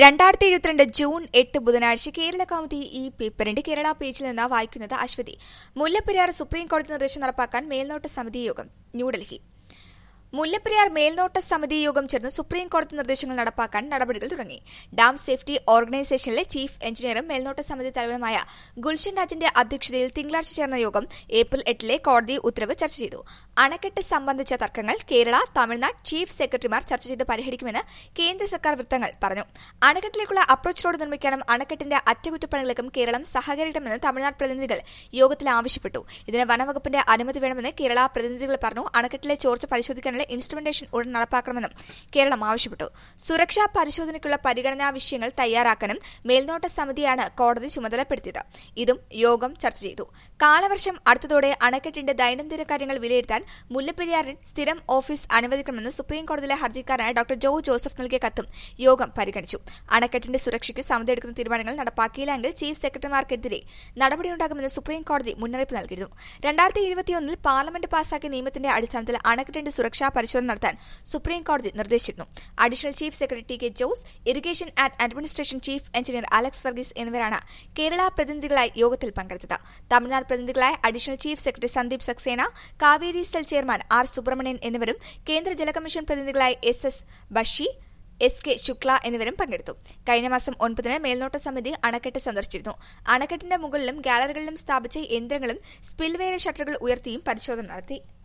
രണ്ടായിരത്തി എഴുപത്തിരണ്ട് ജൂൺ എട്ട് ബുധനാഴ്ച കേരള കൗമുദി ഈ പേപ്പറിന്റെ കേരള പേജിൽ നിന്ന് വായിക്കുന്നത് അശ്വതി മുല്ലപ്പെരിയാർ സുപ്രീം കോടതി നിർദ്ദേശം നടപ്പാക്കാൻ മേൽനോട്ട സമിതി യോഗം ന്യൂഡൽഹി മുല്ലപ്പെരിയാർ മേൽനോട്ട സമിതി യോഗം ചേർന്ന് സുപ്രീം കോടതി നിർദ്ദേശങ്ങൾ നടപ്പാക്കാൻ നടപടികൾ തുടങ്ങി ഡാം സേഫ്റ്റി ഓർഗനൈസേഷനിലെ ചീഫ് എഞ്ചിനീയറും മേൽനോട്ട സമിതി തലവനുമായ ഗുൽഷൻ രാജിന്റെ അധ്യക്ഷതയിൽ തിങ്കളാഴ്ച ചേർന്ന യോഗം ഏപ്രിൽ എട്ടിലെ കോടതി ഉത്തരവ് ചർച്ച ചെയ്തു അണക്കെട്ട് സംബന്ധിച്ച തർക്കങ്ങൾ കേരള തമിഴ്നാട് ചീഫ് സെക്രട്ടറിമാർ ചർച്ച ചെയ്ത് പരിഹരിക്കുമെന്ന് കേന്ദ്ര സർക്കാർ വൃത്തങ്ങൾ പറഞ്ഞു അണക്കെട്ടിലേക്കുള്ള അപ്രോച്ച് റോഡ് നിർമ്മിക്കാനും അണക്കെട്ടിന്റെ അറ്റകുറ്റപ്പണികൾക്കും കേരളം സഹകരിക്കണമെന്ന് തമിഴ്നാട് പ്രതിനിധികൾ യോഗത്തിൽ ആവശ്യപ്പെട്ടു ഇതിന് വനവകുപ്പിന്റെ അനുമതി വേണമെന്ന് കേരള പ്രതിനിധികൾ പറഞ്ഞു അണക്കെട്ടിലെ ചോർച്ച പരിശോധിക്കാനുള്ള ഇൻസ്ട്രുമെന്റേഷൻ ഉടൻ നടപ്പാക്കണമെന്നും കേരളം ആവശ്യപ്പെട്ടു സുരക്ഷാ പരിശോധനയ്ക്കുള്ള പരിഗണനാ വിഷയങ്ങൾ തയ്യാറാക്കാനും മേൽനോട്ട സമിതിയാണ് കോടതി ചുമതലപ്പെടുത്തിയത് ഇതും യോഗം ചർച്ച ചെയ്തു കാലവർഷം അടുത്തതോടെ അണക്കെട്ടിന്റെ ദൈനംദിന കാര്യങ്ങൾ വിലയിരുത്താൻ മുല്ലപ്പെരിയാറിൽ സ്ഥിരം ഓഫീസ് അനുവദിക്കണമെന്ന് സുപ്രീം കോടതിയിലെ ഹർജിക്കാരനായ ഡോക്ടർ ജോ ജോസഫ് നൽകിയ കത്തും യോഗം പരിഗണിച്ചു അണക്കെട്ടിന്റെ സുരക്ഷയ്ക്ക് സമിതി എടുക്കുന്ന തീരുമാനങ്ങൾ നടപ്പാക്കിയില്ലെങ്കിൽ ചീഫ് സെക്രട്ടറിമാർക്കെതിരെ നടപടിയുണ്ടാകുമെന്ന് സുപ്രീം കോടതി മുന്നറിയിപ്പ് നൽകിയിരുന്നു രണ്ടായിരത്തി ഇരുപത്തിയൊന്നിൽ പാർലമെന്റ് പാസാക്കിയ നിയമത്തിന്റെ അടിസ്ഥാനത്തിൽ അണക്കെട്ടിന്റെ സുരക്ഷാ പരിശോധന നടത്താൻ സുപ്രീം കോടതി നിർദ്ദേശിച്ചിരുന്നു additional chief secretary T K Jose irrigation and administration chief engineer Alex Varghese എന്നിവരാണ് കേരള പ്രതിനിധികളായി യോഗത്തിൽ പങ്കെടുത്തത് തമിഴ്നാട് പ്രതിനിധികളായ additional chief secretary Sandeep Saxena Kaveri cell chairman R Subramanian എന്നിവരും കേന്ദ്ര ജല കമ്മീഷൻ പ്രതിനിധികളായ എസ് എസ് ബഷി എസ് കെ ശുക്ല എന്നിവരും പങ്കെടുത്തു കഴിഞ്ഞ മാസം ഒൻപതിന് മേൽനോട്ട സമിതി അണക്കെട്ട് സന്ദർശിച്ചിരുന്നു അണക്കെട്ടിന്റെ മുകളിലും ഗാലറികളിലും സ്ഥാപിച്ച യന്ത്രങ്ങളും സ്പിൽവേയുടെ ഷട്ടറുകൾ ഉയർത്തിയും പരിശോധന നടത്തി